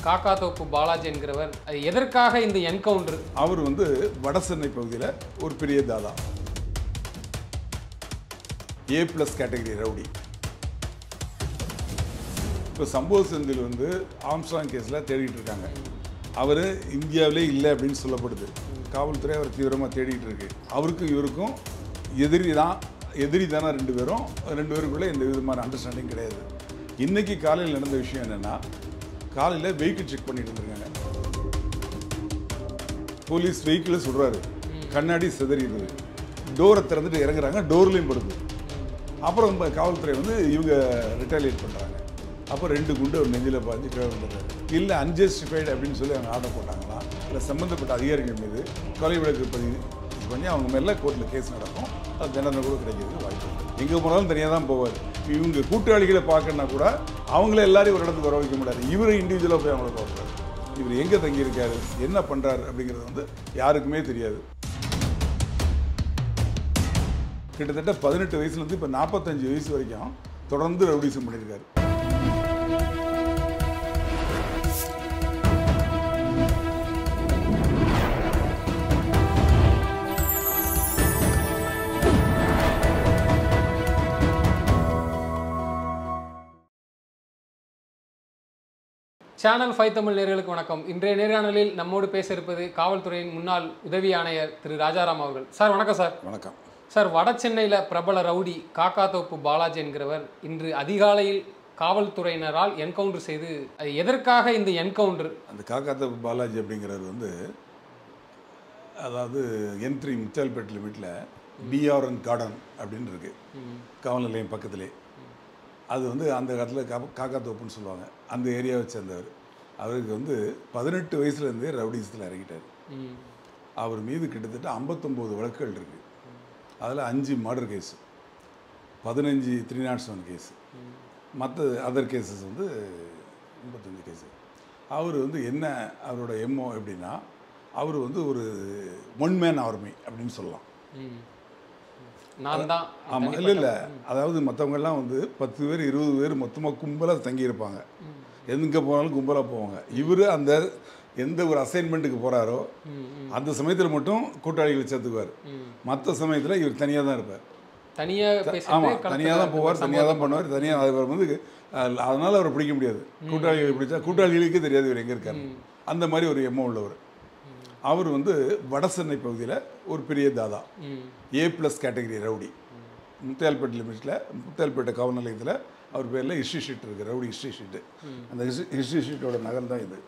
காக்காத்தோப்பு பாலாஜி என்கிறவர் அது எதற்காக இந்த என்கவுண்டர் அவர் வந்து வட சென்னை பகுதியில் ஒரு பெரிய தாதா ஏ ப்ளஸ் கேட்டகரி ரவுடி இப்போ சம்பவ செந்தில் வந்து ஆம்ஸ்ட்ராங் கேஸில் தேடிட்டு இருக்காங்க அவர் இந்தியாவிலே இல்லை அப்படின்னு சொல்லப்படுது காவல்துறை அவர் தீவிரமாக தேடிட்டு இருக்கு அவருக்கும் இவருக்கும் எதிரி தான் எதிரி தானே ரெண்டு பேரும் ரெண்டு பேருக்குள்ளே எந்த விதமான அண்டர்ஸ்டாண்டிங் கிடையாது இன்னைக்கு காலையில் நடந்த விஷயம் என்னென்னா காலையில் வெஹிக்கிள் செக் பண்ணிட்டு இருந்திருக்காங்க போலீஸ் வெஹிக்கிளை சொல்கிறாரு கண்ணாடி சிதறிடுது டோரை திறந்துட்டு இறங்குறாங்க டோர்லேயும் படுது அப்புறம் நம்ம காவல்துறை வந்து இவங்க ரிட்டாலியேட் பண்ணுறாங்க அப்போ ரெண்டு குண்டு ஒரு நெஞ்சில் பாஞ்சு கீழே வந்துடுறாரு இல்லை அன்ஜஸ்டிஃபைடு அப்படின்னு சொல்லி அவங்க ஆர்டர் போட்டாங்களா இல்லை சம்மந்தப்பட்ட அதிகாரிகள் மீது கொலை வழக்கு பதிவு இது பண்ணி அவங்க மேலே கோர்ட்டில் கேஸ் நடக்கும் அது தண்டனை கூட கிடைக்கிறதுக்கு வாய்ப்பு இருக்கு எங்கே போனாலும் தனியாக தான் போவார் இவங்க கூட்டாளிகளை பார்க்கணுன்னா கூட அவங்கள எல்லாரையும் ஒரு இடத்துக்கு வர வைக்க முடியாது இவர் இண்டிவிஜுவலாக போய் அவங்கள பார்க்குறாரு இவர் எங்கே தங்கியிருக்காரு என்ன பண்ணுறாரு அப்படிங்கிறது வந்து யாருக்குமே தெரியாது கிட்டத்தட்ட பதினெட்டு வயசுலேருந்து இப்போ நாற்பத்தஞ்சு வயசு வரைக்கும் தொடர்ந்து ரவுடிசம் பண்ணியிருக்காரு சேனல் ஃபைவ் தமிழ் நேர்களுக்கு வணக்கம் இன்றைய நேர்காணலில் நம்மோடு பேச இருப்பது காவல்துறையின் முன்னாள் உதவி ஆணையர் திரு ராஜாராம் அவர்கள் சார் வணக்கம் சார் வணக்கம் சார் வட சென்னையில் பிரபல ரவுடி காக்காத்தோப்பு பாலாஜி என்கிறவர் இன்று அதிகாலையில் காவல்துறையினரால் என்கவுண்டர் செய்து அது எதற்காக இந்த என்கவுண்டர் அந்த காக்காத்த பாலாஜி அப்படிங்கிறவர் வந்து அதாவது என்ட்ரி முத்தால்பேட் லிமிட்டில் பிஆர்என் கார்டன் அப்படின்னு இருக்கு காவல் நிலையம் பக்கத்திலே அது வந்து அந்த காலத்தில் கா காக்காத்தோப்புன்னு சொல்லுவாங்க அந்த ஏரியாவை சேர்ந்தவர் அவருக்கு வந்து பதினெட்டு வயசுலேருந்தே ரவுடிசத்தில் இறங்கிட்டார் அவர் மீது கிட்டத்தட்ட ஐம்பத்தொம்போது வழக்குகள் இருக்குது அதில் அஞ்சு மர்டர் கேஸ் பதினஞ்சு த்ரீ நாட் செவன் கேஸ் மற்ற அதர் கேசஸ் வந்து முப்பத்தஞ்சு கேஸு அவர் வந்து என்ன அவரோட எம்ஓ எப்படின்னா அவர் வந்து ஒரு ஒன் மேன் ஆர்மி அப்படின்னு சொல்லலாம் நான் தான் ஆமாம் இல்லை இல்லை அதாவது மற்றவங்கெல்லாம் வந்து பத்து பேர் இருபது பேர் மொத்தமாக கும்பலாக தங்கியிருப்பாங்க எங்கே போனாலும் கும்பலாக போவாங்க இவர் அந்த எந்த ஒரு அசைன்மெண்ட்டுக்கு போகிறாரோ அந்த சமயத்தில் மட்டும் கூட்டாளிகளை சேர்த்துக்குவார் மற்ற சமயத்தில் இவர் தனியாக தான் இருப்பார் தனியா பேசிட்டு ஆமாம் களத்துல தனியாக தான் போவார் தனியாக தான் பண்ணுவார் தனியாக அவர் வந்து அஹ், அதனால அவரை பிடிக்க முடியாது கூட்டாளிகளை பிடிச்சா கூட்டாளிகளுக்கே தெரியாது இவர் எங்கே இருக்காரு அந்த மாதிரி ஒரு எண்ணம் உள்ளவர் அவர் வந்து வட சென்னை பகுதியில் ஒரு பெரிய தாதா ம். A plus category rowdy Muthialpet லிமிட்டில் முத்தியால்பேட்டை காவல் நிலையத்தில் அவர் பேரில் ஹிஸ்ட்ரி ஷீட் இருக்குது ரவுடி ஹிஸ்ட்ரி ஷீட்டு அந்த ஹிஸ்ட்ரி ஷீட்டோட நகல் தான் இது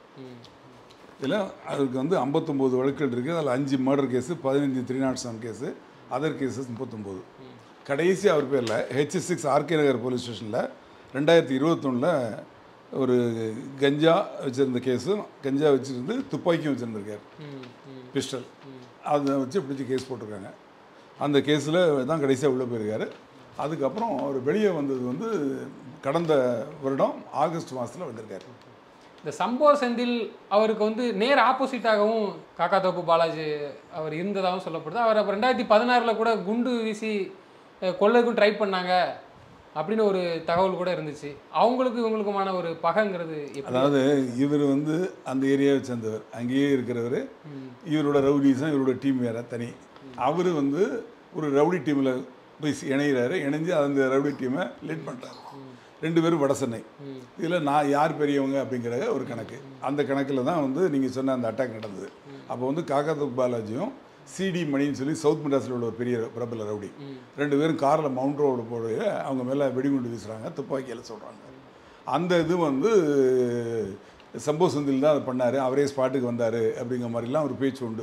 இதில் அவருக்கு வந்து ஐம்பத்தொம்போது வழக்குகள் இருக்குது அதில் அஞ்சு மர்டர் கேஸு பதினஞ்சு three not seven case other cases முப்பத்தொம்போது கடைசி அவர் பேரில் H six RK Nagar police ஸ்டேஷனில் ரெண்டாயிரத்தி இருபத்தொன்னில் ஒரு கஞ்சா வச்சுருந்த கேஸும் கஞ்சா வச்சுருந்து துப்பாக்கியும் வச்சுருந்துருக்கார் ம், ம். பிஸ்டல் அதை வச்சு பிடிச்சி கேஸ் போட்டிருக்காங்க அந்த கேஸில் தான் கடைசியாக உள்ளே போயிருக்காரு அதுக்கப்புறம் அவர் வெளியே வந்தது வந்து கடந்த வருடம் ஆகஸ்ட் மாதத்தில் வந்திருக்காரு இந்த சம்பவ செந்தில் அவருக்கு வந்து நேர் ஆப்போசிட்டாகவும் காக்காத்தோப்பு பாலாஜி அவர் இருந்ததாகவும் சொல்லப்படுது அவர் அப்போ ரெண்டாயிரத்தி பதினாறில் கூட குண்டு வீசி அஹ், கொல்லைக்கும் ட்ரை பண்ணாங்க அப்படின்னு ஒரு தகவல் கூட இருந்துச்சு அவங்களுக்கு இவங்களுக்குமான ஒரு பகைங்கிறது எப்படி அதாவது இவர் வந்து அந்த ஏரியாவை சேர்ந்தவர் அங்கேயே இருக்கிறவர் இவரோட ரவுடிஸும் இவரோட டீம் வேற தனி அவர் வந்து ஒரு ரவுடி டீமில் போய் இணைகிறாரு இணைஞ்சு அந்த ரவுடி டீமை லீட் பண்ணுறாரு ரெண்டு பேரும் வட சென்னை இதில் நான் யார் பெரியவங்க அப்படிங்கிற ஒரு கணக்கு அந்த கணக்கில் தான் வந்து நீங்கள் சொன்ன அந்த அட்டாக் நடந்தது அப்போ வந்து காக்காத்து பாலாஜியும் சிடி மணின்னு சொல்லி சவுத் மெட்ராஸில் உள்ள ஒரு பெரிய பிரபல ரவுடி ரெண்டு பேரும் காரில் மவுண்ட் ரோடு போட அவங்க மேலே வெடிகுண்டு வீசுகிறாங்க துப்பாக்கியில் சொல்கிறாங்க அந்த இது வந்து சம்பவ செந்தில் தான் அதை பண்ணார் அவரே ஸ்பாட்டுக்கு வந்தார் அப்படிங்கிற மாதிரிலாம் ஒரு பேச்சு உண்டு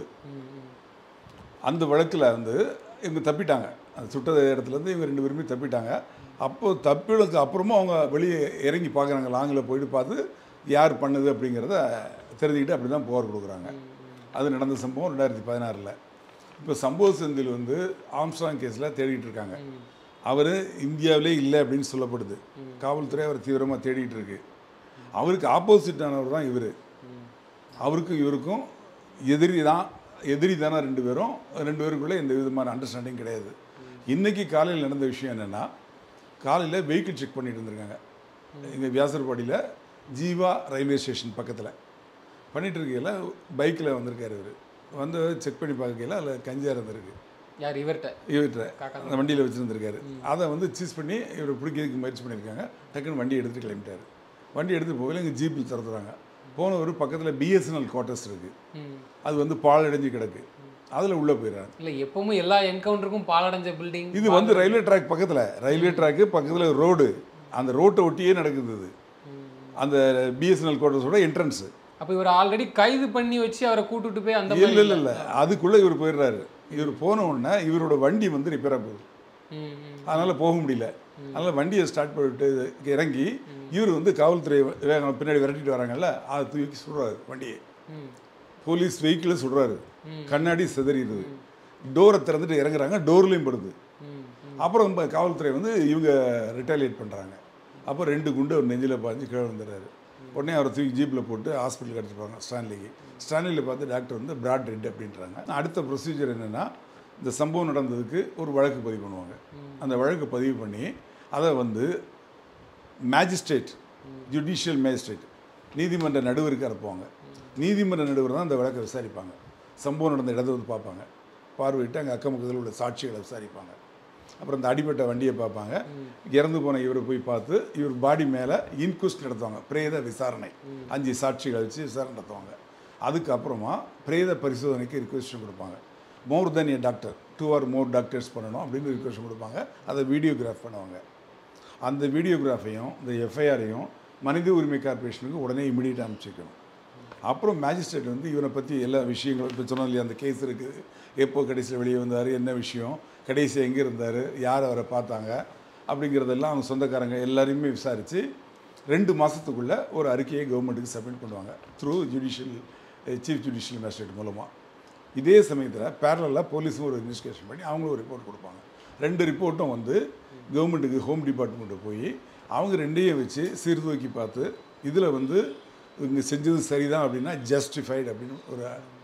அந்த வழக்கில் வந்து இவங்க தப்பிட்டாங்க அந்த சுட்ட இடத்துலேருந்து இவங்க ரெண்டு பேருமே தப்பிட்டாங்க அப்போ தப்பினதுக்கு அப்புறமும் அவங்க வெளியே இறங்கி பார்க்குறாங்க லாங்கில் போயிட்டு பார்த்து யார் பண்ணுது அப்படிங்கிறத தெரிஞ்சுக்கிட்டு அப்படி தான் புகார் கொடுக்குறாங்க அது நடந்த சம்பவம் ரெண்டாயிரத்தி பதினாறில் இப்போ சம்பவ செந்தில் வந்து ஆம்ஸ்ட்ராங் கேஸில் தேடிட்டு இருக்காங்க அவர் இந்தியாவிலே இல்லை அப்படின்னு சொல்லப்படுது காவல்துறை அவர் தீவிரமாக தேடிட்டு இருக்கு அவருக்கு ஆப்போசிட்டானவர் தான் இவர் அவருக்கும் இவருக்கும் எதிரி தான் எதிரி தானே ரெண்டு பேரும் ரெண்டு பேருக்குள்ளே எந்த விதமான அண்டர்ஸ்டாண்டிங் கிடையாது இன்னைக்கு காலையில் நடந்த விஷயம் என்னென்னா காலையில் வெஹிக்கிள் செக் பண்ணிட்டு இருந்திருக்காங்க இங்கே வியாசர்பாடியில் ஜீவா ரயில்வே ஸ்டேஷன் பக்கத்தில் பண்ணிட்டு இருக்கையில் பைக்கில் வந்திருக்காரு இவர் வந்து செக் பண்ணி பார்க்கையில் அதில் கஞ்சா இருந்திருக்கு யார் இவர்கிட்ட இவர்கிட்ட காக்கா அந்த வண்டியில் வச்சுருந்துருக்காரு அதை வந்து சீஸ் பண்ணி இவர் பிடிக்கிறதுக்கு முயற்சி பண்ணியிருக்காங்க டக்குன்னு வண்டி எடுத்துட்டு கிளம்பிட்டாரு வண்டி எடுத்து போகல இங்கே ஜீப்பில் திறந்துறாங்க போனவர் பக்கத்தில் பிஎஸ்என்எல் குவார்ட்டர்ஸ் இருக்குது ம் அது வந்து பாழடைஞ்சு கிடக்கு அதில் உள்ளே போயிடுறாங்க இல்லை எப்பவுமே எல்லா என்கவுண்டருக்கும் பாலடைஞ்ச பில்டிங் இது வந்து ரயில்வே ட்ராக் பக்கத்தில் ரயில்வே ட்ராக்கு பக்கத்தில் ரோடு அந்த ரோட்டை ஒட்டியே நடக்குது இது அந்த பிஎஸ்என்எல் குவார்ட்டர்ஸோட என்ட்ரன்ஸு அப்போ இவர் ஆல்ரெடி கைது பண்ணி வச்சு அவரை கூட்டிட்டு போய் அந்த இல்லை இல்லை இல்லை அதுக்குள்ளே இவர் போயிடுறாரு இவர் போன உடனே இவரோட வண்டி வந்து ரிப்பேராக போகுது ம் ம் அதனால் போக முடியல அதனால் வண்டியை ஸ்டார்ட் பண்ணிட்டு இறங்கி இவர் வந்து காவல்துறை வேகம் பின்னாடி விரட்டிட்டு வராங்கல்ல அதை தூக்கி சுடுறாரு வண்டியை ம் போலீஸ் வெஹிக்கிளை சுடுறாரு கண்ணாடி சிதறிடுது டோரை திறந்துட்டு இறங்குறாங்க டோர்லேயும் படுது ம் அப்புறம் இப்ப காவல்துறை வந்து இவங்க ரிட்டாலியேட் பண்ணுறாங்க அப்போ ரெண்டு குண்டு அவர் நெஞ்சில் பாஞ்சு கீழே வந்துடுறாரு உடனே அவரை தூக்கி ஜீப்பில் போட்டு ஹாஸ்பிட்டலுக்கு எடுத்துட்டு போகிறாங்க ஸ்டான்லிக்கு ஸ்டான்லியில் பார்த்து டாக்டர் வந்து பிராட் ரெட் அப்படின்றாங்க அடுத்த ப்ரொசீஜர் என்னென்னா இந்த சம்பவம் நடந்ததுக்கு ஒரு வழக்கு பதிவு பண்ணுவாங்க அந்த வழக்கு பதிவு பண்ணி அதை வந்து மேஜிஸ்ட்ரேட் ஜுடிஷியல் மேஜிஸ்ட்ரேட் நீதிமன்ற நடுவருக்கு அனுப்புவாங்க நீதிமன்ற நடுவர் தான் அந்த வழக்கை விசாரிப்பாங்க சம்பவம் நடந்த இடத்தை வந்து பார்ப்பாங்க பார்வையிட்டு அங்கே அக்கம் பக்கத்தில் உள்ள சாட்சிகளை விசாரிப்பாங்க அப்புறம் இந்த அடிப்பட்ட வண்டியை பார்ப்பாங்க இறந்து போன இவரை போய் பார்த்து இவர் பாடி மேலே இன்குஸ்ட் நடத்துவாங்க பிரேத விசாரணை அஞ்சு சாட்சிகளை வச்சு விசாரணை நடத்துவாங்க அதுக்கப்புறமா பிரேத பரிசோதனைக்கு ரிக்வெஸ்ட் கொடுப்பாங்க more then a doctor two or more doctors பண்ணணும் அப்படின்னு ரிக்வெஸ்ட் கொடுப்பாங்க அதை வீடியோகிராஃப் பண்ணுவாங்க அந்த வீடியோகிராஃபையும் இந்த எஃப்ஐஆரையும் மனித உரிமை கார்பரேஷனுக்கு உடனே இமிடியேட் அனுப்பிச்சிக்கணும் அப்புறம் மேஜிஸ்ட்ரேட் வந்து இவனை பற்றி எல்லா விஷயங்களும் இப்போ சொன்னோம் இல்லையா அந்த கேஸ் இருக்குது எப்போ கடைசியில் வெளியே வந்தார் என்ன விஷயம் கடைசி எங்கே இருந்தார் யார் அவரை பார்த்தாங்க அப்படிங்கிறதெல்லாம் அவங்க சொந்தக்காரங்க எல்லாரையுமே விசாரித்து ரெண்டு மாதத்துக்குள்ளே ஒரு அறிக்கையை கவர்மெண்ட்டுக்கு சப்மிட் பண்ணுவாங்க through judicial chief judicial magistrate மூலமாக இதே சமயத்தில் பேரலாக போலீஸும் ஒரு இன்வெஸ்டிகேஷன் பண்ணி அவங்களும் ஒரு ரிப்போர்ட் கொடுப்பாங்க ரெண்டு ரிப்போர்ட்டும் வந்து கவர்மெண்ட்டுக்கு ஹோம் டிபார்ட்மெண்ட்டு போய் அவங்க ரெண்டையும் வச்சு சீர்தூக்கி பார்த்து இதில் வந்து இவங்க செஞ்சது சரிதான் அப்படின்னா ஜஸ்டிஃபைடு அப்படின்னு ஒரு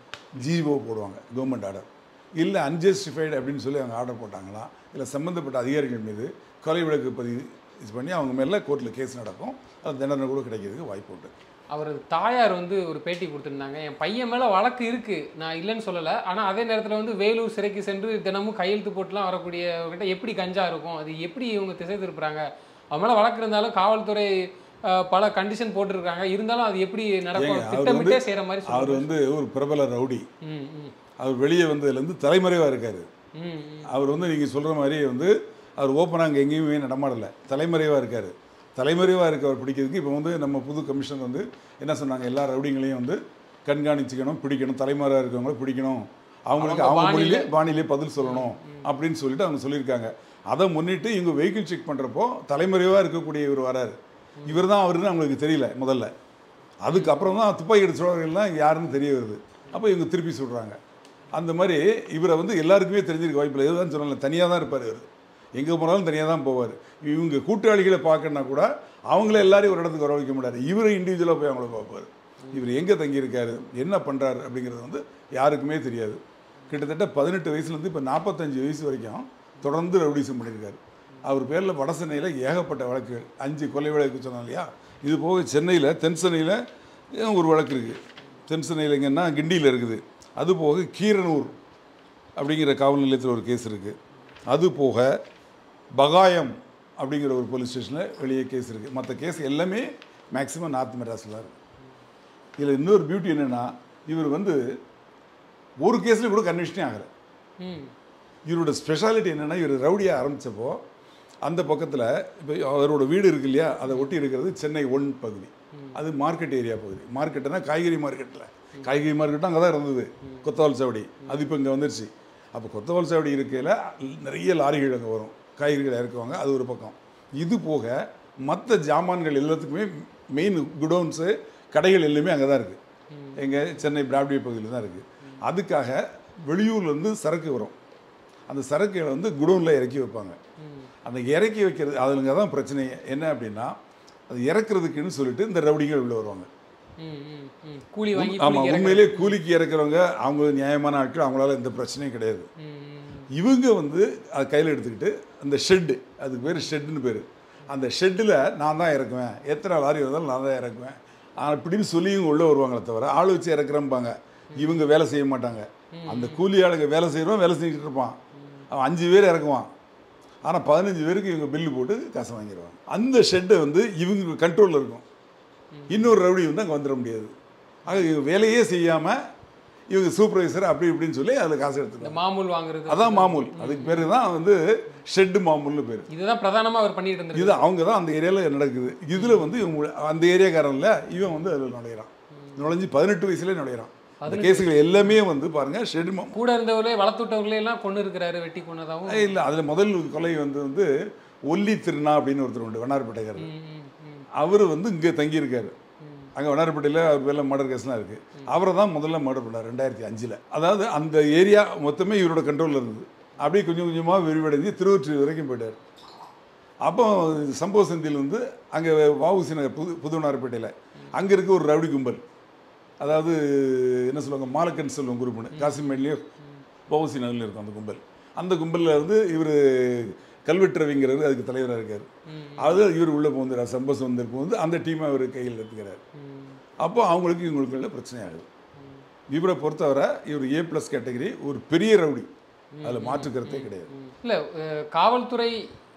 ஜிஓ போடுவாங்க கவர்மெண்ட் ஆர்டர் இல்லை அன்ஜஸ்டிஃபைடு அப்படின்னு சொல்லி அவங்க ஆர்டர் போட்டாங்களா இல்லை சம்மந்தப்பட்ட அதிகாரிகள் மீது கொலை வழக்கு பதிவு இது பண்ணி அவங்க மேலே கோர்ட்டில் கேஸ் நடக்கும் அது தண்டனை கூட கிடைக்கிறதுக்கு வாய்ப்பு உண்டு அவரது தாயார் வந்து ஒரு பேட்டி கொடுத்துருந்தாங்க என் பையன் மேலே வழக்கு இருக்கு நான் இல்லைன்னு சொல்லலை ஆனால் அதே நேரத்தில் வந்து வேலூர் சிறைக்கு சென்று தினமும் கையெழுத்து போட்டுலாம் வரக்கூடியவர்கிட்ட எப்படி கஞ்சா இருக்கும் அது எப்படி இவங்க திசை திருப்புறாங்க அவன் மேலே வழக்கு இருந்தாலும் காவல்துறை அஹ், பல கண்டிஷன் போட்டிருக்காங்க இருந்தாலும் அது எப்படி நடக்கும் ஏங்க, அவர் திட்டமிட்டே வந்து- செய்கிற மாதிரி அவர் சொல்லுவாங்க வந்து ஒரு பிரபல ரவுடி ம் ம் அவர் வெளியே வந்ததுலேருந்து தலைமறைவாக இருக்கார் ம் ம் அவர் வந்து நீங்கள் சொல்கிற மாதிரி வந்து அவர் ஓப்பனாக அங்கே எங்கேயுமே நடமாடலை தலைமறைவாக இருக்கார் தலைமறைவாக இருக்கவர் பிடிக்கிறதுக்கு இப்போ வந்து நம்ம புது கமிஷன் வந்து என்ன சொன்னாங்க எல்லா ரவுடிங்களையும் வந்து கண்காணிச்சுக்கணும் பிடிக்கணும் தலைமறைவாக இருக்கவங்கள பிடிக்கணும் அவங்களுக்கு அவங்க அவங்க மொழியிலே பாணியிலே பதில் சொல்லணும் அப்படின்னு சொல்லிட்டு அவங்க சொல்லியிருக்காங்க அதை முன்னிட்டு இவங்க வெஹிக்கிள் செக் பண்ணுறப்போ தலைமறைவாக இருக்கக்கூடிய இவர் வராரு இவர் தான் அவருன்னு அவங்களுக்கு தெரியல முதல்ல அதுக்கப்புறம் தான் துப்பாக்கி எடுத்து சொல்கிறவங்கலாம் யாருன்னு தெரிய வருது அப்போ இவங்க திருப்பி சொல்கிறாங்க அந்த மாதிரி இவரை வந்து எல்லாருக்குமே தெரிஞ்சிருக்க வாய்ப்பில்லை இதுதான் சொன்னல தனியாக தான் இருப்பார் இவர் எங்கே போனாலும் தனியாக தான் போவார் இவங்க கூட்டாளிகளை பார்க்கணுன்னா கூட அவங்கள எல்லாரையும் ஒரு இடத்துக்கு வரவழைக்க முடியாது இவரை இண்டிவிஜுவலாக போய் அவங்கள பார்ப்பார் இவர் எங்கே தங்கியிருக்காரு என்ன பண்ணுறாரு அப்படிங்கிறது வந்து யாருக்குமே தெரியாது கிட்டத்தட்ட பதினெட்டு வயசுலேருந்து இப்போ நாற்பத்தஞ்சு வயசு வரைக்கும் தொடர்ந்து ரவுடிசம் பண்ணியிருக்காரு அவர் பேரில் வட சென்னையில் ஏகப்பட்ட வழக்குகள் அஞ்சு கொலை வழக்கு சொன்னோம் இல்லையா இது போக சென்னையில் தென் சென்னையில் ஒரு வழக்கு இருக்குது தென் சென்னையில் எங்கன்னா கிண்டியில் இருக்குது அது போக கீரனூர் அப்படிங்கிற காவல் நிலையத்தில் ஒரு கேஸ் இருக்குது அது போக பகாயம் அப்படிங்கிற ஒரு போலீஸ் ஸ்டேஷனில் வெளியே கேஸ் இருக்குது மற்ற கேஸ் எல்லாமே மேக்ஸிமம் நார்த் மெட்ராஸில் இருக்குது இதில் இன்னொரு பியூட்டி என்னென்னா இவர் வந்து ஒரு கேஸ்லையும் கூட கன்விஷனே ஆகலை ம் இவரோட ஸ்பெஷாலிட்டி என்னென்னா இவர் ரவுடியாக ஆரம்பித்தப்போ அந்த பக்கத்தில் இப்போ அவரோட வீடு இருக்கு இல்லையா அதை ஒட்டி இருக்கிறது சென்னை ஒன் பகுதி அது மார்க்கெட் ஏரியா பகுதி மார்க்கெட்டுனா காய்கறி மார்க்கெட்டில் காய்கறி மார்க்கெட்டும் அங்கே தான் இருந்தது கொத்தவால் சாவடி அது இப்போ இங்கே வந்துருச்சு அப்போ கொத்தவால் சாவடி இருக்கையில் நிறைய லாரிகள் அங்கே வரும் காய்கறிகள் இறக்குவாங்க அது ஒரு பக்கம் இது போக மற்ற ஜாமான்கள் எல்லாத்துக்குமே மெயின் குடோன்ஸு கடைகள் எல்லாமே அங்கே தான் இருக்குது எங்கள் சென்னை பிராட்வே பகுதியில் தான் இருக்குது அதுக்காக வெளியூர்லேருந்து சரக்கு வரும் அந்த சரக்குகளை வந்து குடோனில் இறக்கி வைப்பாங்க அந்த இறக்கி வைக்கிறது அதுலங்க தான் பிரச்சனை என்ன அப்படின்னா அது இறக்குறதுக்குன்னு சொல்லிட்டு இந்த ரவுடிகள் உள்ள வருவாங்க ம் ம் ம் கூலி வாங்கி ஆமாம் கூலிக்கு இறக்குறது. உண்மையிலே கூலிக்கு இறக்குறவங்க அவங்க நியாயமான ஆட்கள் அவங்களால எந்த பிரச்சனையும் கிடையாது ம் ம் இவங்க வந்து அதை கையில் எடுத்துக்கிட்டு அந்த ஷெட்டு அதுக்கு பேர் ஷெட்டுன்னு பேர் அந்த ஷெட்டில் நான் தான் இறக்குவேன் எத்தனை லாரி வந்தாலும் நான் தான் இறக்குவேன் ஆனால் இப்படின்னு சொல்லி இவங்க உள்ளே வருவாங்களே தவிர ஆள் வச்சு இறக்குறம்பாங்க இவங்க வேலை செய்ய மாட்டாங்க அந்த கூலி ஆளுங்க வேலை செய்கிறவன் வேலை செஞ்சுட்டு இருப்பான் அவன் அஞ்சு பேர் இறக்குவான் ஆனால் பதினஞ்சு பேருக்கு இவங்க பில்லு போட்டு காசை வாங்கிடுவாங்க அந்த ஷெட்டு வந்து இவங்க கண்ட்ரோலில் இருக்கும் இன்னொரு ரவுடி வந்து அங்கே வந்துட முடியாது ஆக இவங்க வேலையே செய்யாமல் இவங்க சூப்பர்வைசர் அப்படி இப்படின்னு சொல்லி அதில் காசு இந்த எடுத்துக்கலாம் மாமூல் வாங்குறது அதான் மாமூல் அதுக்கு பேர் தான் வந்து ஷெட்டு மாமூல்னு பேர் இதுதான் பிரதானமா அவர் பண்ணிட்டு இருந்திருக்கு இது அவங்க தான் அந்த ஏரியாவில் நடக்குது இதில் வந்து இவங்க அந்த ஏரியாக்காரன்ல இவன் வந்து அதில் நுழையிறான் நுழைஞ்சு பதினெட்டு வயசுலேயே நுழையிறான் அந்த கேஸுகள் எல்லாமே வந்து பாருங்கள் ஷெட் மா கூட இருந்தவர்களே வளர்த்துட்டவர்களே எல்லாம் கொண்டு இருக்கிறாரு வெட்டி கொண்டதாகவும் இல்லை அதில் முதல் கொலை வந்து வந்து ஒல்லி திருநா அப்படின்னு ஒருத்தர் உண்டு வண்ணாரப்பேட்டைக்காரர் ம், ம், ம். அவர் வந்து இங்கே தங்கியிருக்காரு அங்கே வண்ணாரப்பேட்டையில் அவர் பேரில் மர்டர் கேஸ்லாம் இருக்குது அவரை தான் முதல்ல மர்டர் பண்ணார் ரெண்டாயிரத்தி அஞ்சில் அதாவது அந்த ஏரியா மொத்தமே இவரோட கண்ட்ரோலில் இருந்தது அப்படியே கொஞ்சம் கொஞ்சமாக விரிவடைஞ்சு திருவொற்றியூர் வரைக்கும் போயிட்டார் அப்போ சம்பவ சந்தியில் வந்து அங்கே வஉசி நகர் புது புதுவனார்பேட்டையில் அங்கே இருக்க ஒரு ரவுடி கும்பல் அதாவது என்ன சொல்லுவாங்க மாலக்கன் செல்வம் குரூப்னு காசிமேட்லேயே வஉசி நகரில் இருக்கும் அந்த கும்பல் அந்த கும்பலில் வந்து இவர் கல்வெட்டு ரவிங்கிறவர் அதுக்கு தலைவராக இருக்கார் ம். அது இவர் உள்ளே போந்துறார் சம்பவ சந்தில் போந்து அந்த டீமை அவர் கையில் எடுத்துக்கிறார் ம். அப்போ அவங்களுக்கு இவங்களுக்குள்ள பிரச்சனை ஆகுது இவரை பொறுத்தவரை இவர் ஏ ப்ளஸ் கேட்டகரி ஒரு பெரிய ரவுடி அதில் மாற்றுக்கிறதே கிடையாது இல்ல அஹ், காவல்துறை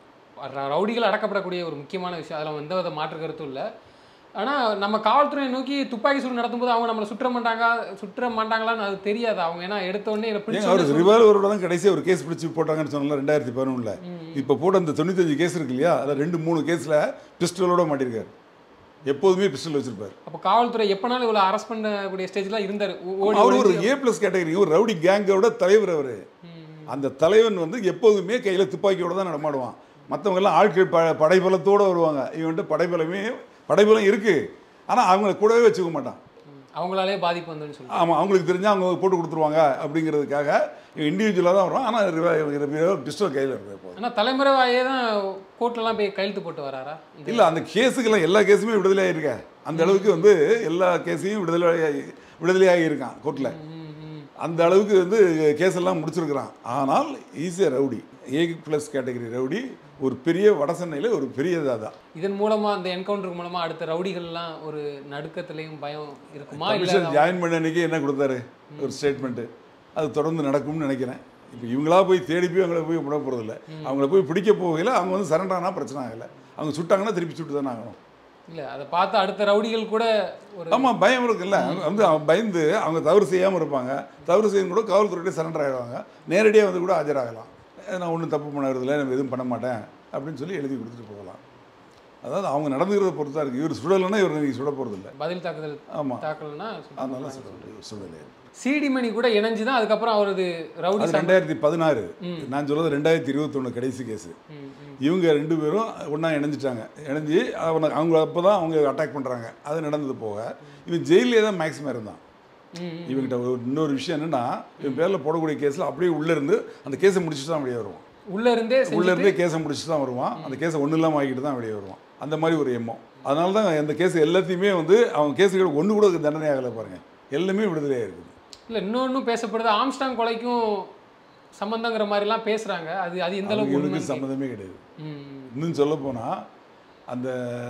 ர- ரவுடிகள் அடக்கப்படக்கூடிய ஒரு முக்கியமான விஷயம் அதில் எந்த வித மாற்று கருத்தும் இல்லை ஆனா நம்ம காவல்துறையை நோக்கி துப்பாக்கி சூடு நடத்தும்போது அவங்க நம்மளை சுற்ற மாட்டாங்க சுற்ற மாட்டாங்களான்னு அது தெரியாது அவங்க ஏன்னா எடுத்த உடனே இதை ஏங்க பிடிச்ச அவர் உடனே ரிவால்வரோட தான் கடைசியாக ஒரு கேஸ் பிடிச்சி போட்டாங்கன்னு சொன்னால ரெண்டாயிரத்தி பதினொன்றில் இப்போ போட்ட அந்த தொண்ணூத்தஞ்சு கேஸ் இருக்கு இல்லையா அதில் ரெண்டு மூணு கேஸில் பிஸ்டலோட மாட்டிருக்காரு எப்போதுமே பிஸ்டல் வச்சிருப்பார் அப்போ காவல்துறை எப்பனாலும் இவ்வளோ அரெஸ்ட் பண்ணக்கூடிய ஸ்டேஜ்லாம் இருந்தார் ஓடி அவர் ஒரு ஒளிஞ்சு- ஏ ப்ளஸ் கேட்டகரி ஒரு ரவுடி கேங்கோட தலைவர் அவர் ம். அந்த தலைவன் வந்து எப்போதுமே கையில் துப்பாக்கியோட தான் நடமாடுவான் மற்றவங்க எல்லாம் ஆட்கள் ப படைபலத்தோடு வருவாங்க இவன்ட்டு படைபலமே படைபலம் இருக்குது ஆனால் அவங்கள கூடவே வச்சுக்க மாட்டான் ம். அவங்களாலே பாதிப்பு வந்ததுன்னு சொல்லி ஆமாம் அவங்களுக்கு தெரிஞ்சால் அவங்க போட்டு கொடுத்துருவாங்க அப்படிங்கிறதுக்காக இண்டிவிஜுவலாக தான் வரும் ஆனால் பிஸ்டல் கையில் இருக்கும் எப்போதும் ஆனா தலைமுறைவாயே தான் கோர்ட்லலாம் போய் கையெழுத்து போட்டு வராரா இந்த- இல்லை அந்த கேஸுக்கெல்லாம் எல்லா கேஸுமே விடுதலை ஆகிருக்க அந்த அளவுக்கு வந்து எல்லா கேஸையும் விடுதலை விடுதலையாகி இருக்கான் கோர்ட்டில் ம், ம். அந்த அளவுக்கு வந்து கேஸ் எல்லாம் முடிச்சிருக்கிறான் ஆனால் ஈஸியாக rowdy A plus category rowdy ஒரு பெரிய வடசென்னையில் ஒரு பெரிய தாதா இதன் மூலமா அந்த என்கவுண்டர் மூலமா அடுத்த ரவுடிகள்லாம் ஒரு நடுக்கத்திலையும் பயம் இருக்குமா இல்ல கமிஷன் ஜாயின் பண்ண அன்னைக்கு என்ன கொடுத்தாரு ஒரு ஸ்டேட்மெண்ட்டு அது தொடர்ந்து நடக்கும்னு நினைக்கிறேன் இப்போ இவங்களா போய் தேடி போய் அவங்கள போய் விட போகிறதில்ல அவங்கள போய் பிடிக்க போகையில் அவங்க வந்து சரண்டர் ஆனால் பிரச்சனை ஆகலை அவங்க சுட்டாங்கன்னா திருப்பி சுட்டு தானே ஆகணும் இல்ல அதை பார்த்து அடுத்த ரவுடிகள் கூட ஒரு ஆமாம் பயம் இருக்குல்ல அவங்க வந்து அவன் பயந்து அவங்க தவறு செய்யாமல் இருப்பாங்க தவறு செய்யும் கூட காவல்துறையிட்ட சரண்டர் ஆகிடுவாங்க நேரடியாக வந்து கூட ஆஜராகலாம் "ஏ, நான் ஒன்றும் தப்பு பண்ணறதில்ல நான் எதுவும் பண்ண மாட்டேன் அப்படின்னு சொல்லி எழுதி கொடுத்துட்டு போகலாம் அதாவது அவங்க நடந்துக்கிறத பொறுத்து தான் இருக்குது இவர் சுடலைன்னா இவர் நீங்கள் சுட போகிறதில்ல பதில் தாக்குதல் ஆமாம் தாக்கலன்னா அதனால சுட சுடலை சிடி மணி கூட இணைஞ்சு தான் அதுக்கப்புறம் அவரது ரவுடி அது ரெண்டாயிரத்தி பதினாறு நான் சொல்றது ரெண்டாயிரத்தி இருபத்தொன்று கடைசி கேஸு ம், ம். இவங்க ரெண்டு பேரும் ஒன்றா இணைஞ்சிட்டாங்க இணைஞ்சு அவனை அவங்க அப்போ தான் அவங்க அட்டாக் பண்ணுறாங்க அது நடந்தது போக இவன் ஜெயிலே தான் மேக்ஸிமம் இருந்தான் ம், ம். இவங்கிட்ட ஒரு இன்னொரு விஷயம் என்னன்னா இவன் பேரில் போடக்கூடிய கேஸில் அப்படியே உள்ளே இருந்து அந்த கேஸை முடிச்சுட்டு தான் வெளியே வருவான் உள்ள இருந்தே செஞ்சு- உள்ளே இருந்தே கேஸை முடிச்சுட்டு தான் வருவான் அந்த கேஸை ஒன்றும் இல்லாமல் ஆகிட்டு தான் வெளியே வருவான் அந்த மாதிரி ஒரு எண்ணம் அதனால தான் அந்த கேஸ் எல்லாத்தையுமே வந்து அவன் கேஸுகள் ஒன்று கூட தண்டனை ஆகலை பாருங்க எல்லாமே விடுதலையாக இருக்குது இல்ல இன்னொன்னும் பேசப்படுது ஆம்ஸ்டாங் கொலைக்கும் சம்பந்தங்கிற மாதிரிலாம் பேசுறாங்க அது அது எந்த அளவுக்கு இவனுக்கு உண்மைன்னு சம்மந்தமே கிடையாது கேட்க- ம், ம். இன்னும் சொல்ல போனால் அந்த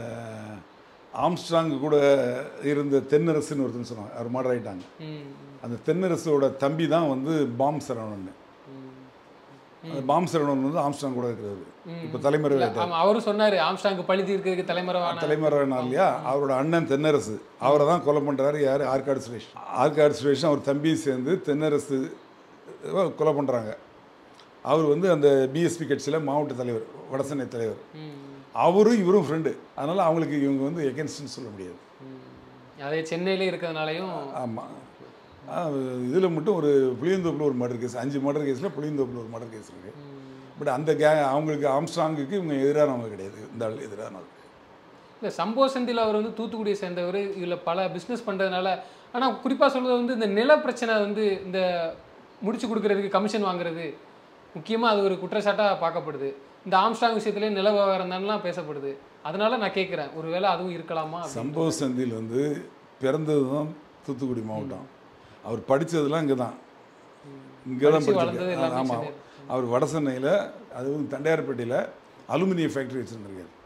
ஆம்ஸ்ட்ராங் கூட இருந்த தென்னரசுன்னு ஒருத்தன் சொன்னாங்க அவர் மர்டர் ஆயிட்டாங்க ம், அந்த தென்னரசோட தம்பி தான் வந்து பாம் சரவணன் ம். அந்த பாம் சரவணன் வந்து ஆம்ஸ்ட்ராங் கூட இருக்கிறது இப்போ தலைமுறை இல்ல, ஆமா, அவரும் சொன்னாரு ஆம்ஸ்டாங்கு பழி தீர்க்கிறதுக்கு தலைமறைவான தலைமறைவான இல்லையா அவரோட அண்ணன் தென்னரசு அவரை தான் கொலை பண்ணுறாரு யார் ஆற்காடு சுரேஷ் ஆற்காடு சுரேஷும் அவர் தம்பியும் சேர்ந்து தென்னரசு அஹ், கொலை பண்ணுறாங்க அவர் வந்து அந்த பிஎஸ்பி கட்சியில் மாவட்ட தலைவர் வடசென்னை தலைவர் ம், அவரும் இவரும் ஃப்ரெண்டு அதனால் அவங்களுக்கு இவங்க வந்து எகென்ஸ்ட்னு சொல்ல முடியாது ம். அதே சென்னையிலே இருக்கிறதுனாலையும் ஆமாம் இதில் மட்டும் ஒரு புளியந்தோப்பில் ஒரு மர்டர் கேஸ் அஞ்சு மர்டர் கேஸில் புளியந்தோப்பில் ஒரு மர்டர் கேஸ் இருக்குது பட் அந்த கே அவங்களுக்கு ஆம்ஸ்ட்ராங்குக்கு இவங்க எதிரானவங்க கிடையாது இந்த ஆள் எதிரானவங்க இல்லை சம்போ செந்தில் அவர் வந்து தூத்துக்குடியை சேர்ந்தவர் இதில் பல பிஸ்னஸ் பண்ணுறதுனால ஆனால் குறிப்பாக சொல்றது வந்து இந்த நில பிரச்சனை வந்து இந்த முடிச்சு கொடுக்கறதுக்கு கமிஷன் வாங்குறது முக்கியமாக அது ஒரு குற்றச்சாட்டாக பார்க்கப்படுது இந்த ஆம்ஸ்டாங் விஷயத்துலேயே நில விவகாரம் தானலாம் பேசப்படுது அதனால நான் கேட்குறேன் ஒருவேளை அதுவும் இருக்கலாமா அப்படின்னு. சம்பவ சந்தில் வந்து பிறந்தது தான் தூத்துக்குடி மாவட்டம் அவர் படித்ததெல்லாம் இங்கே தான் இங்கே தான் படிச்சு வளர்ந்தது படிச்சிருக்காரு எல்லாமே ஆமாம் சென்னை. அவர் வடசென்னையில் அதுவும் தண்டையார்பேட்டையில் அலுமினியம் ஃபேக்ட்ரி வச்சுருந்துருக்காரு ம்.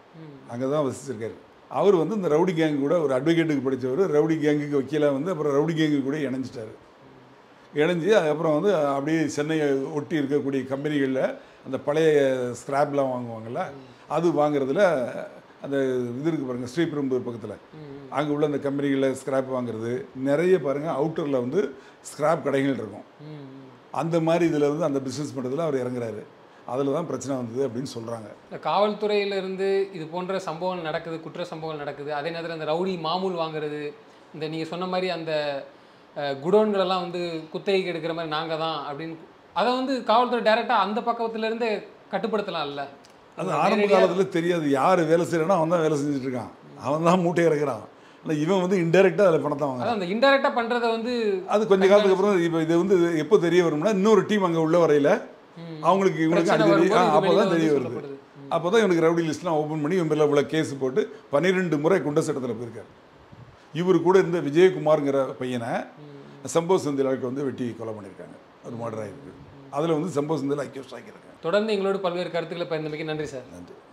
அங்கே தான் வசிச்சிருக்காரு அவர் வந்து இந்த ரவுடி கேங் கூட ஒரு அட்வொகேட்டுக்கு படித்தவர் ரவுடி கேங்குக்கு வக்கீலாக வந்து அப்புறம் ரவுடி கேங்கு கூட இணைஞ்சிட்டாரு இணைஞ்சு அதுக்கப்புறம் வந்து அப்படியே சென்னையை ஒட்டி இருக்கக்கூடிய கம்பெனிகளில் அந்த பழைய ஸ்கிராப்லாம் வாங்குவாங்கல்ல அது வாங்குறதுல அந்த இது இருக்கு பாருங்கள் ஸ்ரீபெரும்புதூர் பக்கத்தில் அங்கே உள்ள அந்த கம்பெனிகளில் ஸ்கிராப் வாங்குறது நிறைய பாருங்கள் அவுட்டரில் வந்து ஸ்கிராப் கடைகள் இருக்கும் ம், ம். அந்த மாதிரி இதில் வந்து அந்த பிஸ்னஸ் பண்ணுறதுல அவர் இறங்குறாரு அதில் தான் பிரச்சனை வந்தது அப்படின்னு சொல்கிறாங்க இந்த காவல்துறையில இருந்து இது போன்ற சம்பவங்கள் நடக்குது குற்ற சம்பவங்கள் நடக்குது அதே நேரத்தில் அந்த ரவுடி மாமூல் வாங்குறது இந்த நீங்கள் சொன்ன மாதிரி அந்த அஹ், குடோன்களெல்லாம் வந்து குத்தகைக்கு எடுக்கிற மாதிரி நாங்கள் தான் அப்படின்னு அதை வந்து காவல்துறை டைரெக்டாக அந்த பக்கத்துல இருந்தே கட்டுப்படுத்தலாம்ல அது ஆரம்ப காலத்தில் தெரியாது யார் வேலை செய்கிறானோ அவன் தான் வேலை செஞ்சுட்டு இருக்கான் அவன் தான் மூட்டை இறக்குறான் ஆனால் இவன் வந்து இன்டெரக்டாக அதில் பணத்தை வாங்குறான் அதான் அந்த இன்டெரக்டாக பண்ணுறதை வந்து அது கொஞ்ச காலத்துக்கு அப்புறம் இப்போ இது வந்து எப்போ தெரிய வரும்னா இன்னொரு டீம் அங்கே உள்ள வரையில ம், அவங்களுக்கு இவனுக்கு பிரச்சனை அடிக்கடி வரும்போது இது அப்போ வெளியில தான் வந்து தெரிய வருது சொல்லப்படுது. ம். அப்போ தான் இவனுக்கு ரவுடி லிஸ்ட்லாம் ஓப்பன் பண்ணி இவன் மேலே உள்ள கேஸ் போட்டு பன்னிரெண்டு முறை குண்ட சட்டத்தில் போயிருக்காரு இவர் கூட இருந்த விஜயகுமார்ங்கிற பையனை சம்பவ செந்திலாவுக்கு வந்து வெட்டி கொலை பண்ணியிருக்காங்க ஒரு மர்டர் ஆயிருக்கு அதில் வந்து சம்பவ செந்தில் அக்யூஸ்ட் ஆக்கியிருக்காங்க தொடர்ந்து எங்களோட பல்வேறு கருத்துக்களை பயந்தமைக்கு நன்றி சார் நன்றி